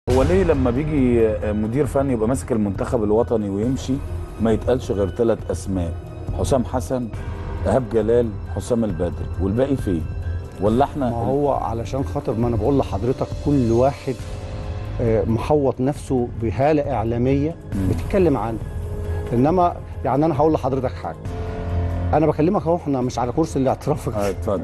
هو ليه لما بيجي مدير فني يبقى ماسك المنتخب الوطني ويمشي ما يتقالش غير ثلاث اسماء حسام حسن ايهاب جلال حسام البدري والباقي فين ولا احنا ما هو علشان خاطر ما انا بقول لحضرتك كل واحد آه، محوط نفسه بهاله اعلاميه بتتكلم عنه انما يعني انا هقول لحضرتك حاجه انا بكلمك اهو احنا مش على كرسي الاعتراف اه اتفضل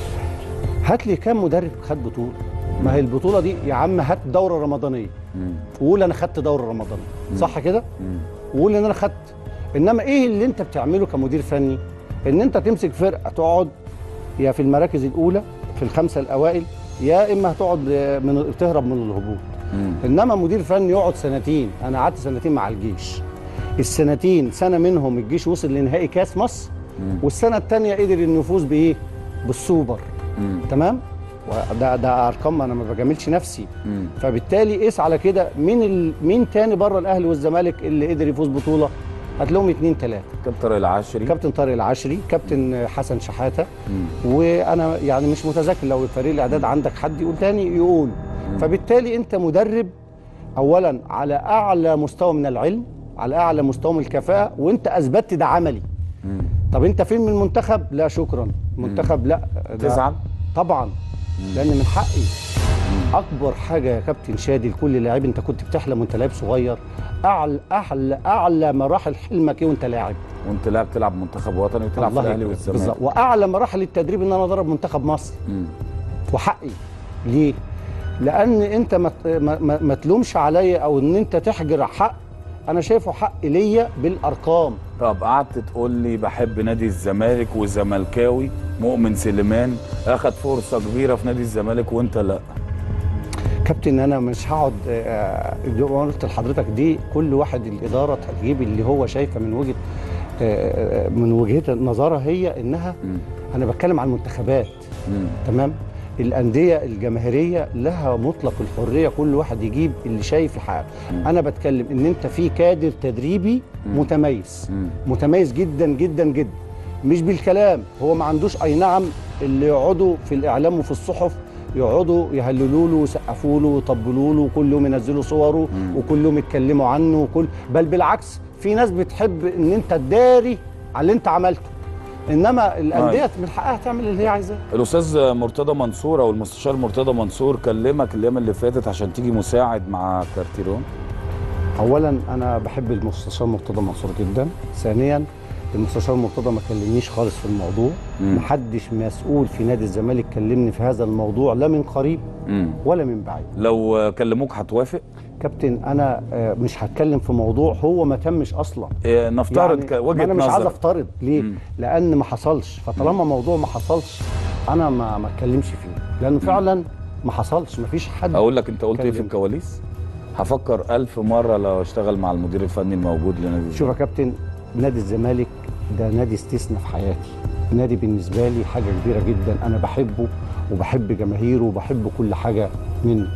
هات لي كام مدرب خد بطوله ما هي البطوله دي يا عم هات دوره رمضانيه مم. وقول انا خدت دوره رمضانيه صح كده مم. وقول ان انا خدت انما ايه اللي انت بتعمله كمدير فني ان انت تمسك فرقه تقعد يا في المراكز الاولى في الخمسه الاوائل يا اما هتقعد آه، من تهرب من الهبوط مم. انما مدير فني يقعد سنتين انا قعدت سنتين مع الجيش السنتين سنه منهم الجيش وصل لنهائي كاس مصر مم. والسنه الثانيه قدر انه يفوز بايه بالسوبر مم. تمام وده ده ارقام انا ما بجاملش نفسي مم. فبالتالي قيس على كده مين ال... مين تاني بره الاهلي والزمالك اللي قدر يفوز بطوله هتلاقيهم اتنين تلاته كابتن العاشري كابتن طارق العشري كابتن حسن شحاته مم. وانا يعني مش متذكر لو فريق الاعداد عندك حد يقول تاني يقول فبالتالي انت مدرب اولا على اعلى مستوى من العلم على اعلى مستوى من الكفاءه وانت اثبتت ده عملي مم. طب انت فين من المنتخب لا شكرا منتخب لا ده- تزعل طبعا لان من حقي اكبر حاجه يا كابتن شادي لكل لاعب انت كنت بتحلم وانت لاعب صغير اعلى اعلى اعلى مراحل حلمك ايه وانت لاعب وانت لاعب تلعب منتخب وطني وتلعب في الله الاهلي يكرمك. والزمالك بالظبط واعلى مراحل التدريب ان انا اضرب منتخب مصر مم. وحقي ليه لان انت ما ما- ما ما تلومش عليا او ان انت تحجر حق انا شايفه حق ليا بالارقام طب قعدت تقول لي بحب نادي الزمالك وزملكاوي مؤمن سليمان اخد فرصه كبيره في نادي الزمالك وانت لا كابتن انا مش هقعد آه، زي ما قلت لحضرتك دي كل واحد الاداره تجيب اللي هو شايفه من وجهه آه، آه، من وجهه نظرها هي انها مم. انا بتكلم عن المنتخبات مم. تمام الانديه الجماهيريه لها مطلق الحريه كل واحد يجيب اللي شايف يحقق مم. انا بتكلم ان انت في كادر تدريبي مم. متميز مم. متميز جدا جدا جدا مش بالكلام هو ما عندوش اي نعم اللي يقعدوا في الاعلام وفي الصحف يقعدوا يهللوا له ويسقفوا له ويطبلوا له وكل يوم ينزلوا صوره مم. وكل يوم يتكلموا عنه وكل بل بالعكس في ناس بتحب ان انت تداري على اللي انت عملته انما الانديه من حقها تعمل اللي هي عايزاه الاستاذ مرتضى منصور او المستشار مرتضى منصور كلمك الايام اللي فاتت عشان تيجي مساعد مع كارتيرون اولا انا بحب المستشار مرتضى منصور جدا ثانيا المستشار مرتضى ما كلمنيش خالص في الموضوع مم. محدش مسؤول في نادي الزمالك كلمني في هذا الموضوع لا من قريب مم. ولا من بعيد لو كلموك هتوافق كابتن انا آه، مش هتكلم في موضوع هو ما تمش اصلا إيه، نفترض يعني ك- وجهه انا مش عايز نظر افترض ليه مم. لان ما حصلش فطالما موضوع ما حصلش انا ما ما اتكلمش فيه لانه فعلا ما حصلش ما فيش حد اقول لك انت قلت ايه في كلم. الكواليس هفكر ألف مرة لو اشتغل مع المدير الفني الموجود لنادي شوف يا كابتن نادي الزمالك ده نادي استثناء في حياتي نادي بالنسبه لي حاجه كبيره جدا انا بحبه وبحب جماهيره وبحب كل حاجه منه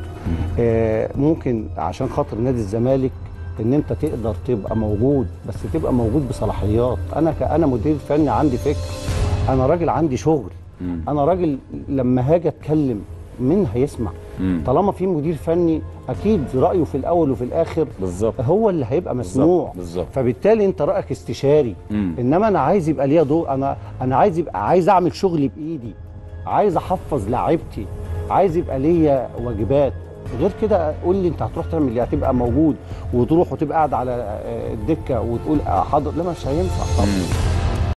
آه ممكن عشان خاطر نادي الزمالك ان انت تقدر تبقى موجود بس تبقى موجود بصلاحيات انا كانا مدير فني عندي فكر انا راجل عندي شغل مم. انا راجل لما هاجي اتكلم مين هيسمع مم. طالما في مدير فني اكيد رايه في الاول وفي الاخر بالظبط هو اللي هيبقى مسموع بالظبط. فبالتالي انت رايك استشاري مم. انما انا عايز يبقى ليا دور انا انا عايز يبقى عايز اعمل شغلي بايدي عايز احفظ لاعيبتي عايز يبقى ليا واجبات غير كده قول لي انت هتروح تعمل ايه هتبقى موجود وتروح وتبقى قاعد على آه، الدكه وتقول آه، حاضر لا مش هينفع طبعا مم.